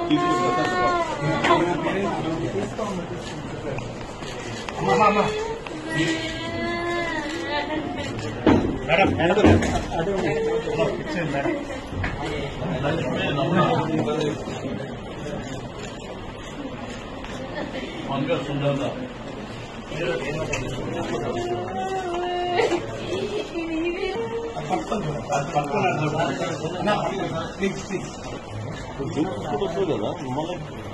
Madam madam madam మంగ సుందరద కదా మళ్ళీ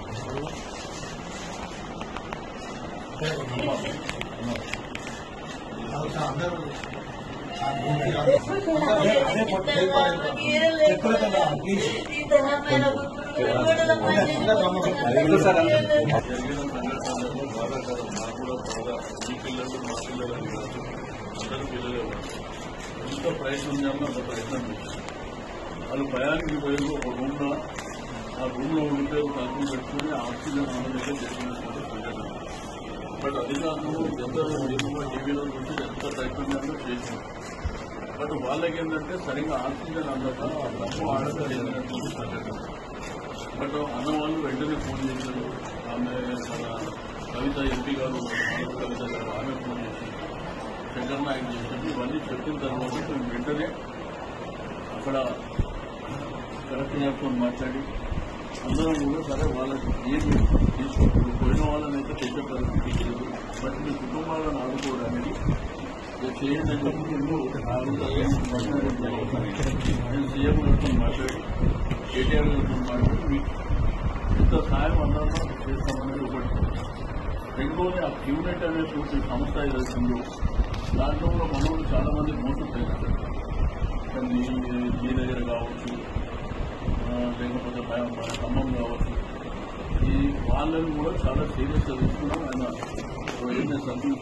జరిగిన సంఘటనలో బాధాకరం నాకు కూడా బాగా ఈ పిల్లలు మా పిల్లలు అని కాదు అందరూ పిల్లలే ఉన్నారు ఎంత ప్రయత్నం చేయాలో అంత ప్రయత్నం చేశారు వాళ్ళు భయానికి పోయి ఒక రూమ్ లో ఆ రూమ్ లో ఉంటే తలుపులు పెట్టుకుని ఆక్సిజన్ అందరికీ చేసినటువంటి సంఘటన బట్ అధికారులు ఎంత ఎన్నో టీవీలో చూసి ఎంత ప్రయత్నం చేయాలో చేశారు బట్ వాళ్ళకి ఏంటంటే సరిగ్గా ఆక్సిజన్ అందక ఆ తప్పు ఆడక జరిగినటువంటి సంఘటన బట్ అన్న వాళ్ళు వెంటనే ఫోన్ చేశారు ఆమె మన కవిత ఎంపీ గారు మానవ కవిత గారు ఆమె ఫోన్ చేసి శంకర్ నాయక్ చేశారు ఇవన్నీ చెప్పిన తర్వాత మేము వెంటనే అక్కడ కలెక్టర్ గారితో మాట్లాడి అందరం కూడా సరే వాళ్ళకి ఏమి తీసుకుంటారు పోయిన వాళ్ళని అయితే తెచ్చే పరిస్థితి లేదు బట్ మీ కుటుంబాలను ఆదుకోవడానికి ఇది చేయండి అని చెప్పి ఎన్నో ఆలోచనలు మాట్లాడడం జరిగింది. నేను సీఎం గారితో మాట్లాడి కేటీఆర్ గారితో మాట్లాడి మీకు ఇంత సాయం అందరూ చేస్తామనేది ఒకటి రెండోది ఆ క్యూనెట్ అనేటువంటి సంస్థ ఏదైతే ఉందో దాంట్లో కూడా మనోళ్ళు చాలా మంది మోసం చేస్తారు కానీ మీ దగ్గర కావచ్చు ఆ, లేకపోతే భయం ఖమ్మం కావచ్చు ఈ వాళ్ళని కూడా చాలా సీరియస్గా తీసుకున్నాం ఆయన ఏదైనా సభ్యులు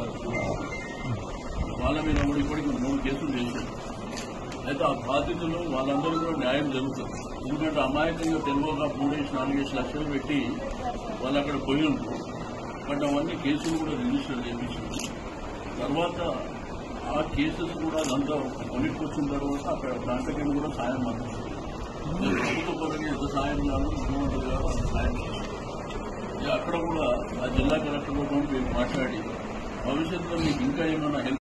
వాళ్ళ మీద కూడా ఇప్పటికి మూడు కేసులు చేశారు అయితే ఆ బాధితులు వాళ్ళందరూ కూడా న్యాయం జరుగుతుంది ఎందుకంటే అమాయకంగా తెలుగుగా మూడేసి నాలుగేసి లక్షలు పెట్టి వాళ్ళు అక్కడ పోయి ఉంటారు బట్ అవన్నీ కేసులు కూడా రిజిస్టర్ చేయించారు తర్వాత ఆ కేసెస్ కూడా అదంతా కొలిక్కి వచ్చిన తర్వాత అక్కడ దాంట్లోకి కూడా సాయం అందిస్తుంది ప్రభుత్వ పరంగా ఎంత సాయం కావాలో ముఖ్యమంత్రి గారు అంత సాయం చేశారు ఇక అక్కడ కూడా ఆ జిల్లా కలెక్టర్ కూడా మీరు మాట్లాడి భవిష్యత్తులో మీకు ఇంకా ఏమైనా హెల్ప్